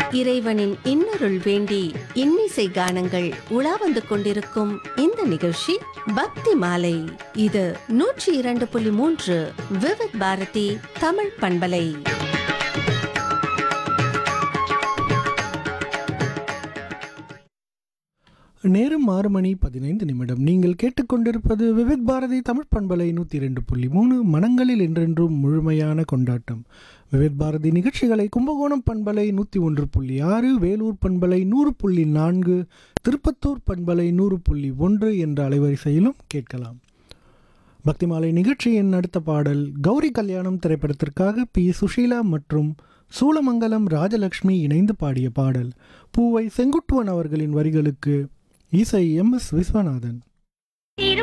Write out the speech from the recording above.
இறைவனின் இன்னருள் வேண்டி இன்னிசை கானங்கள் உலா வந்து கொண்டிருக்கும் இந்த நிகழ்ச்சி பக்தி மாலை இது நூற்றி இரண்டு புள்ளி மூன்று விவித் பாரதி தமிழ் பண்பலை நேரம் ஆறு மணி பதினைந்து நிமிடம் நீங்கள் கேட்டுக்கொண்டிருப்பது விவித் பாரதி தமிழ் பண்பலை நூற்றி இரண்டு புள்ளி மூணு மனங்களில் என்றென்றும் முழுமையான கொண்டாட்டம் விவித் பாரதி நிகழ்ச்சிகளை கும்பகோணம் பண்பலை நூற்றி ஒன்று புள்ளி ஆறு வேலூர் பண்பலை நூறு புள்ளி நான்கு திருப்பத்தூர் பண்பலை நூறு புள்ளி ஒன்று என்ற அலைவரிசையிலும் கேட்கலாம் பக்திமாலை நிகழ்ச்சியின் அடுத்த பாடல் கௌரி கல்யாணம் திரைப்படத்திற்காக பி சுஷீலா மற்றும் சூலமங்கலம் ராஜலக்ஷ்மி இணைந்து பாடிய பாடல் பூவை செங்குட்டுவன் அவர்களின் வரிகளுக்கு இசை எம் எஸ் விஸ்வநாதன்